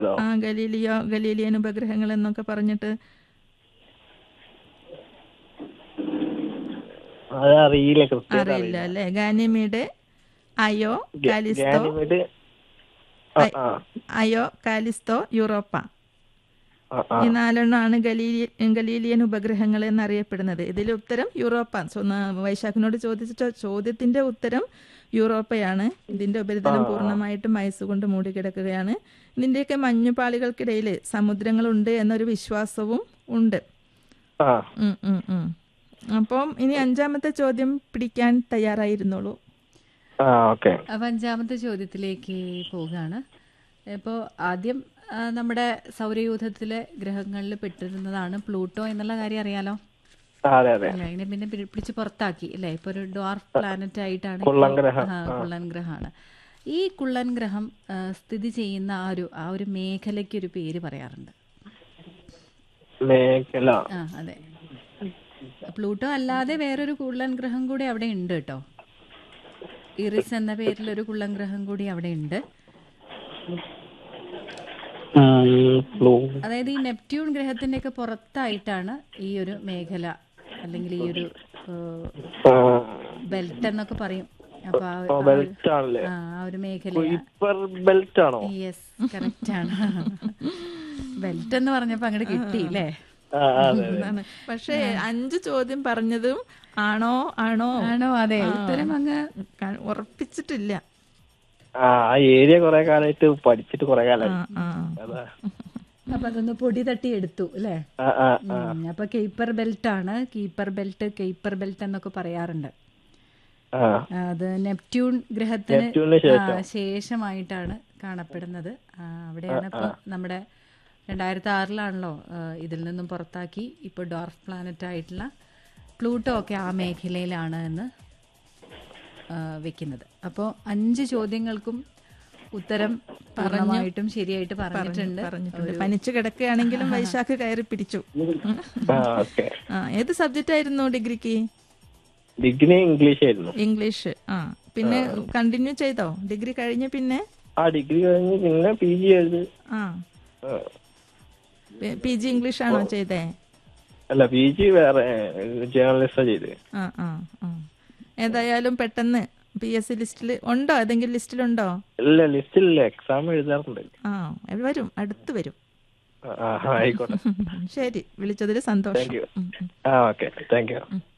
ഇതോ? ആ Galileo Galilean ഉപഗ്രഹങ്ങൾ എന്നൊക്കെ പറഞ്ഞിട്ട് അത് അറിയില്ല കൃത്യമായിട്ട് അറിയില്ല അല്ലേ ഗാനിമീഡ് അയോ കാലിസ്തോ ഗാനിമേഡ് ആ ആ അയോ കാലിസ്തോ യൂറോപ്പ ആ, ആ ഈ നാലെണ്ണമാണ് ഗലീലി ഗലീലിയൻ ഉപഗ്രഹങ്ങൾ എന്നറിയപ്പെടുന്നത് ഇതിൽ ഉത്തരം യൂറോപ്പ സോ, ന- വൈശാഖിനോട് ചോദിച്ചിട്ട് ചോദ്യത്തിന്റെ ഉത്തരം യൂറോപ്പയാണ് ഇതിന്റെ ഉപരിതലം പൂർണ്ണമായിട്ടും ഐസ് കൊണ്ട് മൂടിക്കിടക്കുകയാണ് ഇതിന്റെയൊക്കെ മഞ്ഞുപാളികൾക്കിടയിൽ സമുദ്രങ്ങളുണ്ട് എന്നൊരു വിശ്വാസവും ഉണ്ട് ആ ഉം, ഉം, ഉം. അപ്പം ഇനി അഞ്ചാമത്തെ ചോദ്യം പിടിക്കാൻ തയ്യാറായിരുന്നോളൂ ആ ഓക്കെ അപ്പൊ അഞ്ചാമത്തെ ചോദ്യത്തിലേക്ക് പോവുകയാണ് ഇപ്പോൾ ആദ്യം ആ, നമ്മുടെ സൗരയൂഥത്തിലെ ഗ്രഹങ്ങളിൽ പെട്ടിരുന്നതാണ് പ്ലൂട്ടോ എന്നുള്ള കാര്യം അറിയാലോ ആ, അതെ അതെ അല്ല അതിനെ പിന്നെ പിടി- പിടിച്ച് പുറത്താക്കി അല്ലേ ഇപ്പൊ ഒരു ഡ്വാർഫ് പ്ലാനറ്റ് ആയിട്ടാണ് ഇപ്പോൾ- കുള്ളൻ ഗ്രഹം. ആ, കുള്ളൻ ഗ്രഹമാണ് ഈ കുള്ളൻ ഗ്രഹം ആ, സ്ഥിതി ചെയ്യുന്ന ആ ഒരു ആ ഒരു മേഖലയ്ക്ക് ഒരു പേര് പറയാറുണ്ട് മേഖല ആ അതെ പ്ലൂട്ടോ അല്ലാതെ വേറൊരു കുള്ളൻ ഗ്രഹം കൂടി അവിടെ ഉണ്ട് കേട്ടോ ഇറിസ് എന്ന പേരിൽ ഒരു കുള്ളൻ ഗ്രഹം കൂടി അവിടെ ഉണ്ട് ഉം, പ്ലൂ അതായത് ഈ നെപ്റ്റ്യൂൺ ഗ്രഹത്തിന്റെ ഒക്കെ പുറത്തായിട്ടാണ് ഈ ഒരു മേഖല അല്ലെങ്കിൽ ഈ ഒരു ആ, ബെൽറ്റ് എന്നൊക്കെ പറയും അപ്പൊ ആ ഓ, ആ ഒരു- ബെൽറ്റ് ആണല്ലേ ആ ആ ഒരു മേഖല കുയിപ്പർ ബെൽറ്റ് ആണോ യെസ് കറക്റ്റ് ആണ് ബെൽറ്റ് എന്ന് പറഞ്ഞപ്പോ അങ്ങോട്ട് കിട്ടി അല്ലേ ആ, ആ, അതെ അതെ അതാണ് പക്ഷേ അഞ്ച് ചോദ്യം പറഞ്ഞതും ആണോ ആണോ ആണോ അതെ ഉത്തരം അങ്ങ് ക- ഉറപ്പിച്ചിട്ടില്ല ആ ആ ഏരിയ കൊറേ കാലമായിട്ട് പഠിച്ചിട്ട് കൊറേ കാലമായി ആ, ആ. അതാ അപ്പൊ അതൊന്ന് പൊടി തട്ടി എടുത്തു അല്ലേ ആ ആ ആ ഉം, അപ്പൊ കെയ്പ്പർ ബെൽറ്റ് ആണ് കീപ്പർ ബെൽറ്റ് കെയ്പ്പർ ബെൽറ്റ് എന്നൊക്കെ പറയാറുണ്ട് ആ അത് നെപ്റ്റ്യൂൺ ഗ്രഹത്തിന് നെപ്റ്റ്യൂണിന് ശേഷം. ആ, ശേഷമായിട്ടാണ് കാണപ്പെടുന്നത് ആ, അവിടെയാണ് ഇപ്പൊ നമ്മുടെ രണ്ടായിരത്തി ആറിലാണല്ലോ ഇതിൽ നിന്നും പുറത്താക്കി ഇപ്പോൾ ഡോർഫ് പ്ലാനറ്റ് ആയിട്ടുള്ള പ്ലൂട്ടോ ഒക്കെ ആ മേഖലയിലാണ് എന്ന് ആ, വെക്കുന്നത് അപ്പോൾ അഞ്ച് ചോദ്യങ്ങൾക്കും ഉത്തരം പൂർണ്ണമായിട്ടും ശരിയായിട്ട് പറഞ്ഞിട്ടുണ്ട് പറഞ്ഞിട്ടുണ്ട് പനിച്ചു കിടക്കുകയാണെങ്കിലും വൈശാഖ് കയറി പിടിച്ചു ആ ഓക്കെ ആ ഏത് സബ്ജക്റ്റ് ആയിരുന്നു ഡിഗ്രിക്ക് ഡിഗ്രി ഇംഗ്ലീഷ് ആയിരുന്നു ഇംഗ്ലീഷ് ആ പിന്നെ കണ്ടിന്യൂ ചെയ്തോ ഡിഗ്രി കഴിഞ്ഞ് പിന്നെ ആ ഡിഗ്രി കഴിഞ്ഞ് പിന്നെ പി ജി എഴുതി ആ ആ. പി ജി ഇംഗ്ലീഷ് ആണോ ചെയ്തേ അല്ല പി ജി വേറെ ജേർണലിസ്റ്റാ ചെയ്ത് ആ ആ ആ ഏതായാലും പെട്ടെന്ന് പി എസ് സി ലിസ്റ്റിൽ ഉണ്ടോ ഏതെങ്കിലും ലിസ്റ്റിലുണ്ടോ ഇല്ല ലിസ്റ്റില്ല എക്സാം എഴുതാറുണ്ട് ആ അത് വരും അടുത്ത് വരും ആ, ആ ആയിക്കോട്ടെ ശരി വിളിച്ചതിൽ സന്തോഷം താങ്ക് യു ഉം, ഉം. ആ ഓക്കെ താങ്ക് യു